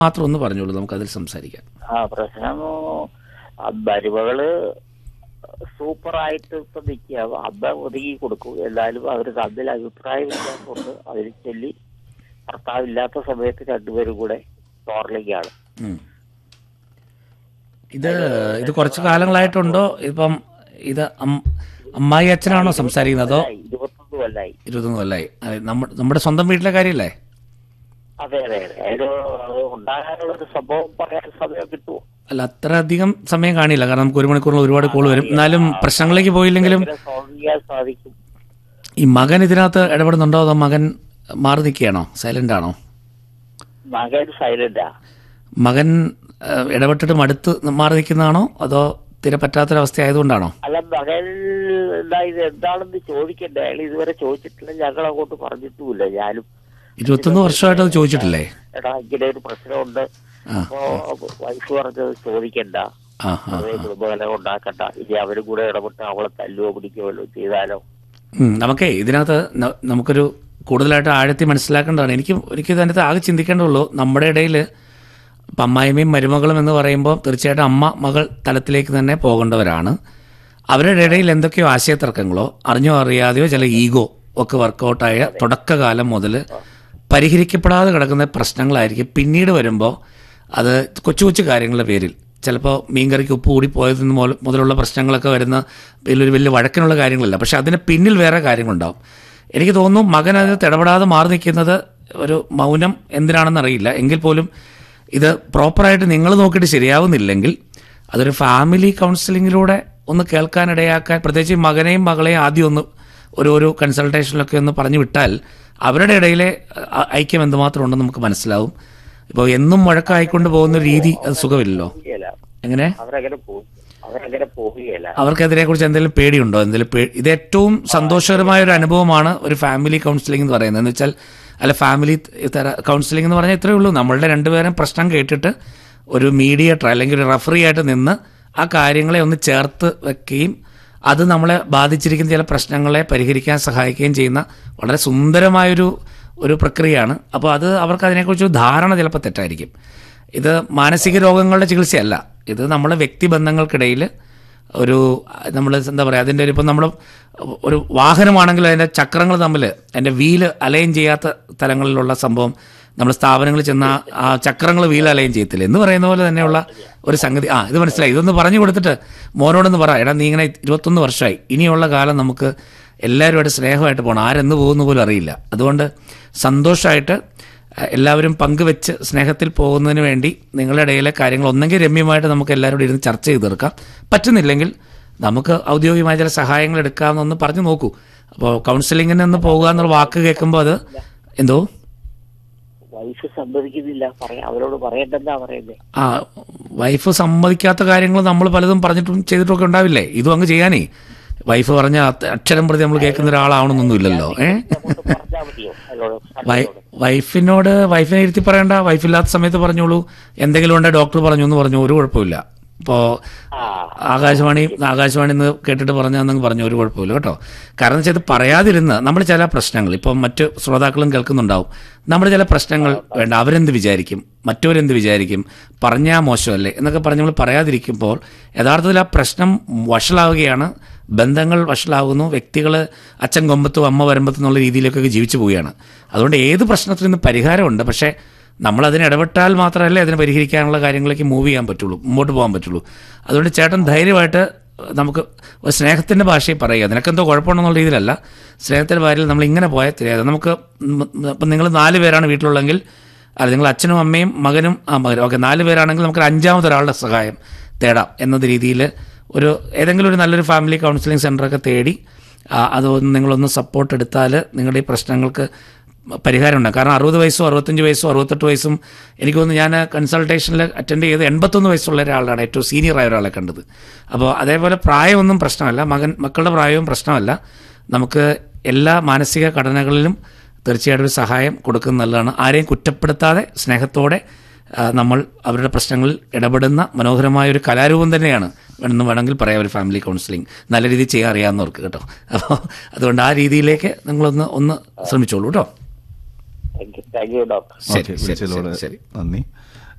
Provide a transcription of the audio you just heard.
മാത്രം ഒന്ന് പറഞ്ഞോളൂ നമുക്ക് അതിൽ സംസാരിക്കാം ആ പ്രശ്നം ആ മരുമകള് സൂപ്പറായിട്ട് ഇപ്പൊ നിൽക്കുക അമ്മ ഒതുങ്ങി കൊടുക്കും എന്നാലും അവർ തമ്മിൽ അഭിപ്രായ വ്യത്യാസമുണ്ട് അതിൽ ചൊല്ലി ഭർത്താവില്ലാത്ത സമയത്ത് രണ്ടുപേരും കൂടെ ടോർലിംഗാണ് ഉം. ഇത് ഇത് കുറച്ച് കാലങ്ങളായിട്ടുണ്ടോ ഇപ്പം ഇത് അം- അമ്മായി അച്ഛനാണോ സംസാരിക്കുന്നത് അതോ ഇരുപത്തൊന്ന് കൊല്ലായി ഇരുപത്തൊന്ന് കൊല്ലായി അതെ, നമ്മ- നമ്മുടെ സ്വന്തം വീട്ടിലെ കാര്യമല്ലേ അതെ അതെ അതെ അതിന് അത് ഉണ്ടാകാനുള്ള ഒരു സംഭവം പറയാൻ സമയം കിട്ടുമോ അല്ല അത്ര അധികം സമയം കാണില്ല കാരണം നമുക്ക് ഒരു മണിക്കൂറിൽ ഒരുപാട് കോൾ വരും എന്നാലും പ്രശ്നങ്ങളിലേക്ക് പോയില്ലെങ്കിലും എങ്ങനെ സോൾവ് ചെയ്യാൻ സാധിക്കും ഈ മകൻ ഇതിനകത്ത് ഇടപെടുന്നുണ്ടോ അതോ മകൻ മാറി നിൽക്കുകയാണോ സൈലന്റ് ആണോ മകൻ സൈലന്റാ മകൻ ഏഹ്, ഇടപെട്ടിട്ട് മടുത്ത് മാറി നിൽക്കുന്നതാണോ അതോ തീരെ പറ്റാത്തൊരവസ്ഥ ആയതുകൊണ്ടാണോ അല്ല മകൻ എന്താ ഇത് എന്താണെന്ന് ചോദിക്കണ്ടേ അയാൾ ഇതുവരെ ചോദിച്ചിട്ടില്ല ഞങ്ങൾ അങ്ങോട്ട് പറഞ്ഞിട്ടുമില്ല ഞാനും ഇരുപത്തൊന്ന് വർഷമായിട്ട് അത് ചോദിച്ചിട്ടില്ലേ എടാ ഇങ്ങനെ ഒരു പ്രശ്നമുണ്ട് ആ അപ്പോ വൈഫ് പറഞ്ഞത് ചോദിക്കണ്ട ആ ആ അതേ കുടുംബകലം ഉണ്ടാക്കണ്ട ഇനി അവരും കൂടെ ഇടപെട്ട് അവളെ തല്ലുവോ പിടിക്കുകയോ വല്ലതും ചെയ്താലോ ഉം, നമുക്കേ ഇതിനകത്ത് ന- നമുക്കൊരു കൂടുതലായിട്ട് ആഴത്തി മനസ്സിലാക്കേണ്ടതാണ് എനിക്ക് എനിക്ക് ഇതിനകത്ത് ആകെ ചിന്തിക്കേണ്ടുള്ളൂ നമ്മുടെ ഇടയിൽ ഇപ്പം അമ്മായിമ്മയും മരുമകളും എന്ന് പറയുമ്പോൾ തീർച്ചയായിട്ടും അമ്മ മകൾ തലത്തിലേക്ക് തന്നെ പോകേണ്ടവരാണ് അവരുടെ ഇടയിൽ എന്തൊക്കെയോ ആശയതർക്കങ്ങളോ അറിഞ്ഞോ അറിയാതെയോ ചില ഈഗോ ഒക്കെ വർക്കൗട്ടായ തുടക്കകാലം മുതൽ പരിഹരിക്കപ്പെടാതെ കിടക്കുന്ന പ്രശ്നങ്ങളായിരിക്കും പിന്നീട് വരുമ്പോൾ അത് കൊച്ചു കൊച്ചു കാര്യങ്ങളുടെ പേരിൽ ചിലപ്പോൾ മീൻകറിക്ക് ഉപ്പ് കൂടി പോയതിന് മുതൽ മുതലുള്ള പ്രശ്നങ്ങളൊക്കെ വരുന്ന വലിയൊരു വലിയ വഴക്കിനുള്ള കാര്യങ്ങളല്ല പക്ഷെ അതിന് പിന്നിൽ വേറെ കാര്യങ്ങളുണ്ടാവും എനിക്ക് തോന്നുന്നു മകൻ അതിനകത്ത് ഇടപെടാതെ മാറി നിൽക്കുന്നത് ഒരു മൗനം എന്തിനാണെന്ന് അറിയില്ല എങ്കിൽ പോലും ഇത് പ്രോപ്പറായിട്ട് നിങ്ങൾ നോക്കിയിട്ട് ശരിയാവുന്നില്ലെങ്കിൽ അതൊരു ഫാമിലി കൗൺസിലിങ്ങിലൂടെ ഒന്ന് കേൾക്കാനിടയാക്കാൻ പ്രത്യേകിച്ച് ഈ മകനെയും മകളെയും ആദ്യം ഒന്ന് ഒരു ഒരു കൺസൾട്ടേഷനിലൊക്കെ ഒന്ന് പറഞ്ഞു വിട്ടാൽ അവരുടെ ഇടയിലെ അ- ഐക്യം എന്തുമാത്രം ഉണ്ടെന്ന് നമുക്ക് മനസ്സിലാവും ഇപ്പോൾ എന്നും മുഴക്കമായിക്കൊണ്ട് പോകുന്ന ഒരു രീതി അത് സുഖമില്ലല്ലോ പോവുകയില്ല എങ്ങനെ അവരങ്ങനെ പോകും അവരങ്ങനെ പോവുകയില്ല അവർക്ക് അതിനെക്കുറിച്ച് എന്തെങ്കിലും പേടിയുണ്ടോ എന്തെങ്കിലും പേ ഇത് ഏറ്റവും സന്തോഷകരമായ ഒരു അനുഭവമാണ് ഒരു ഫാമിലി കൗൺസിലിംഗ് എന്ന് പറയുന്നത് എന്ന് വെച്ചാൽ അല്ല ഫാമിലി തര കൗൺസിലിംഗ് എന്ന് പറഞ്ഞാൽ ഇത്രയേ ഉള്ളൂ നമ്മളുടെ രണ്ടുപേരും പ്രശ്നം കേട്ടിട്ട് ഒരു മീഡിയേറ്റർ അല്ലെങ്കിൽ ഒരു റഫറി ആയിട്ട് നിന്ന് ആ കാര്യങ്ങളെ ഒന്ന് ചേർത്ത് വെക്കുകയും അത് നമ്മളെ ബാധിച്ചിരിക്കുന്ന ചില പ്രശ്നങ്ങളെ പരിഹരിക്കാൻ സഹായിക്കുകയും ചെയ്യുന്ന വളരെ സുന്ദരമായൊരു ഒരു പ്രക്രിയയാണ് അപ്പോൾ അത് അവർക്ക് അതിനെക്കുറിച്ച് ഒരു ധാരണ ചിലപ്പോൾ തെറ്റായിരിക്കും ഇത് മാനസിക രോഗങ്ങളുടെ ചികിത്സയല്ല ഇത് നമ്മളെ വ്യക്തിബന്ധങ്ങൾക്കിടയിൽ ഒരു നമ്മൾ എന്താ പറയുക അതിൻ്റെ ഒരു ഇപ്പം നമ്മൾ ഒരു വാഹനമാണെങ്കിൽ അതിൻ്റെ ചക്രങ്ങൾ തമ്മിൽ അതിൻ്റെ വീല് അലൈൻ ചെയ്യാത്ത തലങ്ങളിലുള്ള സംഭവം നമ്മൾ സ്ഥാപനങ്ങളിൽ ചെന്ന ആ ചക്രങ്ങൾ വീൽ അലൈൻ ചെയ്യത്തില്ല എന്ന് പറയുന്ന പോലെ തന്നെയുള്ള ഒരു സംഗതി ആ ഇത് മനസ്സിലായി ഇതൊന്ന് പറഞ്ഞു കൊടുത്തിട്ട് മോനോടൊന്ന് പറ എടാ നീ ഇങ്ങനെ ഇരുപത്തൊന്ന് വർഷമായി ഇനിയുള്ള കാലം നമുക്ക് എല്ലാവരുമായിട്ട് സ്നേഹമായിട്ട് പോകണം ആരെന്ന് പോകുന്ന പോലും അറിയില്ല അതുകൊണ്ട് സന്തോഷമായിട്ട് അഹ് എല്ലാവരും പങ്കുവെച്ച് സ്നേഹത്തിൽ പോകുന്നതിന് വേണ്ടി നിങ്ങളുടെ ഇടയിലെ കാര്യങ്ങൾ ഒന്നെങ്കിൽ രമ്യമായിട്ട് നമുക്ക് എല്ലാവരോടും ഇരുന്ന് ചർച്ച ചെയ്ത് തീർക്കാം പറ്റുന്നില്ലെങ്കിൽ നമുക്ക് ഔദ്യോഗികമായ ചില സഹായങ്ങൾ എടുക്കാമെന്നൊന്ന് പറഞ്ഞു നോക്കൂ അപ്പോൾ കൗൺസിലിങ്ങിന് ഒന്ന് പോകുക എന്നുള്ള വാക്ക് കേൾക്കുമ്പോൾ അത് എന്തോ വൈഫ് സമ്മതിക്കുന്നില്ല പറയാ അവരോട് പറയണ്ടെന്നാ പറയുന്നേ ആ വൈഫ് സമ്മതിക്കാത്ത കാര്യങ്ങൾ നമ്മൾ പലതും പറഞ്ഞിട്ടും ചെയ്തിട്ടും ഒക്കെ ഉണ്ടാവില്ലേ ഇതും അങ്ങ് ചെയ്യാനേ വൈഫ് പറഞ്ഞ അ- അക്ഷരം പ്രതി നമ്മൾ കേൾക്കുന്ന ഒരാളാവണമെന്നൊന്നും ഇല്ലല്ലോ ഏഹ് അങ്ങോട്ട് പറഞ്ഞാൽ മതിയോ അവരോട് വൈ- വൈഫിനോട് വൈഫിനെ ഇരുത്തി പറയണ്ട വൈഫില്ലാത്ത സമയത്ത് പറഞ്ഞോളൂ എന്തെങ്കിലും ഉണ്ടെങ്കിൽ ഡോക്ടർ പറഞ്ഞു എന്ന് പറഞ്ഞു ഒരു കുഴപ്പമില്ല ഇപ്പോൾ ആ ആകാശവാണി ആകാശവാണി എന്ന് കേട്ടിട്ട് പറഞ്ഞാന്നെങ്കിൽ പറഞ്ഞു ഒരു കുഴപ്പമില്ല കേട്ടോ കാരണം വെച്ചാൽ ഇത് പറയാതിരുന്ന് നമ്മൾ ചില പ്രശ്നങ്ങൾ ഇപ്പം മറ്റ് ശ്രോതാക്കളും കേൾക്കുന്നുണ്ടാവും നമ്മൾ ചില പ്രശ്നങ്ങൾ വേണ്ട അവരെന്ത് വിചാരിക്കും മറ്റവരെന്ത് വിചാരിക്കും പറഞ്ഞാൽ മോശമല്ലേ എന്നൊക്കെ പറഞ്ഞ് നമ്മൾ പറയാതിരിക്കുമ്പോൾ യഥാർത്ഥത്തിൽ ആ പ്രശ്നം വഷളാവുകയാണ് ബന്ധങ്ങൾ വഷളാകുന്നു വ്യക്തികൾ അച്ഛൻ കൊമ്പത്തും അമ്മ വരമ്പത്തും എന്നുള്ള രീതിയിലേക്കൊക്കെ ജീവിച്ചു പോവുകയാണ് അതുകൊണ്ട് ഏത് പ്രശ്നത്തിൽ നിന്ന് പരിഹാരമുണ്ട് പക്ഷേ നമ്മൾ അതിന് ഇടപെട്ടാൽ മാത്രമല്ലേ അതിനെ പരിഹരിക്കാനുള്ള കാര്യങ്ങളിലേക്ക് മൂവ് ചെയ്യാൻ പറ്റുള്ളൂ മുമ്പോട്ട് പോകാൻ പറ്റുള്ളൂ അതുകൊണ്ട് ചേട്ടൻ ധൈര്യമായിട്ട് നമുക്ക് ഒരു സ്നേഹത്തിൻ്റെ ഭാഷയിൽ പറയുക നിനക്കെന്തോ കുഴപ്പമുണ്ടെന്നുള്ള രീതിയിലല്ല സ്നേഹത്തിൻ്റെ ഭാര്യയിൽ നമ്മൾ ഇങ്ങനെ പോയാൽ தெரியாது നമുക്ക് ഇപ്പം നിങ്ങൾ നാല് പേരാണ് വീട്ടിലുള്ളെങ്കിൽ അല്ല നിങ്ങൾ അച്ഛനും അമ്മയും മകനും ആ മകനും ഓക്കെ നാല് പേരാണെങ്കിൽ നമുക്ക് ഒരു അഞ്ചാമത് ഒരാളുടെ സഹായം തേടാം എന്നത് രീതിയിൽ ഒരു ഏതെങ്കിലും ഒരു നല്ലൊരു ഫാമിലി കൗൺസിലിംഗ് സെൻ്ററൊക്കെ തേടി ആ, അതൊന്ന് നിങ്ങളൊന്ന് സപ്പോർട്ട് എടുത്താൽ നിങ്ങളുടെ ഈ പ്രശ്നങ്ങൾക്ക് പരിഹാരം ഉണ്ടാകും കാരണം അറുപത് വയസ്സും അറുപത്തഞ്ച് വയസ്സും അറുപത്തെട്ട് വയസ്സും എനിക്ക് തോന്നുന്നു ഞാൻ കൺസൾട്ടേഷനിൽ അറ്റൻഡ് ചെയ്ത് എൺപത്തൊന്ന് വയസ്സുള്ള ഒരാളാണ് ഏറ്റവും സീനിയർ ആയ ഒരാളെ കണ്ടത് അപ്പോൾ അതേപോലെ പ്രായമൊന്നും പ്രശ്നമല്ല മകൻ മക്കളുടെ പ്രായവും പ്രശ്നമല്ല നമുക്ക് എല്ലാ മാനസിക ഘടനകളിലും തീർച്ചയായിട്ടും ഒരു സഹായം കൊടുക്കുന്നത് നല്ലതാണ് ആരെയും കുറ്റപ്പെടുത്താതെ സ്നേഹത്തോടെ ആ, നമ്മൾ അവരുടെ പ്രശ്നങ്ങളിൽ ഇടപെടുന്ന മനോഹരമായ ഒരു കലാരൂപം തന്നെയാണ് എന്ന് വേണമെങ്കിൽ പറയാം ഒരു ഫാമിലി കൗൺസിലിംഗ് നല്ല രീതിയിൽ ചെയ്യാൻ അറിയാവുന്നവർക്ക് കേട്ടോ അപ്പോൾ അതുകൊണ്ട് ആ രീതിയിലേക്ക് നിങ്ങളൊന്ന് ഒന്ന് ശ്രമിച്ചോളൂ കേട്ടോ thank you thank you doctor ശരി ഓക്കെ ശരി വിളിച്ചതിലൂടെ ശരി ശരി നന്ദി